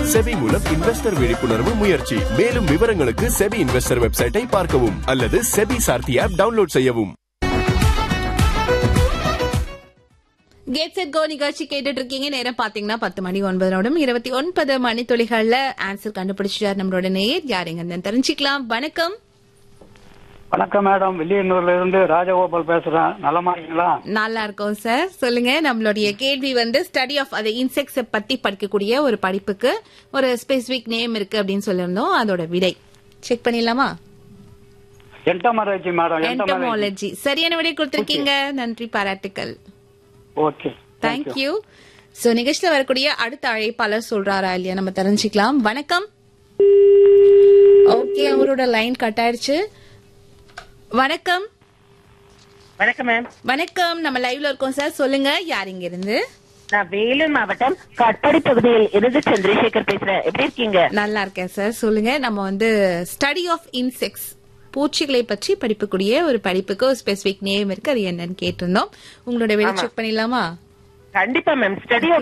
SEBI மூலம் investor விழிப்புணர்வு முயற்சி மேலும் விவரங்களுக்கு செபி இன்வெஸ்டர் வெப்சைட்டை பார்க்கவும் அல்லது செபி சார்த்தி ஆப் டவுன்லோட் செய்யவும் கேட் செட் கோ நிகழ்ச்சி கேட்டுட்டு இருக்கீங்க நேரம் பாத்தீங்கன்னா பத்து மணி ஒன்பது நிமிடம் இருபத்தி ஒன்பது மணித்துளிகள்ல ஆன்சர் கண்டுபிடிச்சிட்டார் நம்மளோட நேயர் யாருங்க தெரிஞ்சுக்கலாம் வணக்கம் வணக்கம் மேடம் வில்லியனூர்ல இருந்து ராஜகோபால் பேசுறேன் நலமா இருக்கீங்களா நல்லா இருக்கோம் சார் சொல்லுங்க நம்மளுடைய கேள்வி வந்து ஸ்டடி ஆஃப் அது இன்செக்ட்ஸ் பத்தி படிக்கக்கூடிய ஒரு படிப்புக்கு ஒரு ஸ்பெசிபிக் நேம் இருக்கு அப்படின்னு சொல்லியிருந்தோம் அதோட விடை செக் பண்ணிடலாமா என்டமராஜி மேடம் என்டமராஜி என்டமாலஜி சரியான விடை கொடுத்திருக்கீங்க நன்றி பாராட்டுக்கள் ஓகே தேங்க்யூ சோ நிகழ்ச்சியில வரக்கூடிய அடுத்த அழைப்பாளர் சொல்றாரா இல்லையா நம்ம தெரிஞ்சுக்கலாம் வணக்கம் ஓகே அவரோட லைன் கட் ஆயிடுச்சு வணக்கம் வணக்கம் மேம் வணக்கம் நம்ம லைவ்ல இருக்கோம் சார் சொல்லுங்க யார் இங்க இருந்து நான் வேலூர் மாவட்டம் காட்பாடி பகுதியில் இருந்து சந்திரசேகர் பேசுறேன் எப்படி இருக்கீங்க நல்லா இருக்கேன் சார் சொல்லுங்க நம்ம வந்து ஸ்டடி ஆஃப் இன்செக்ட்ஸ் பூச்சிகளை பற்றி படிக்கக்கூடிய ஒரு படிப்புக்கு ஒரு ஸ்பெசிபிக் நேம் இருக்கு அது என்னன்னு கேட்டிருந்தோம் உங்களோட விடை செக் பண்ணிடலாமா கண்டிப்பா மேம் ஸ்டடி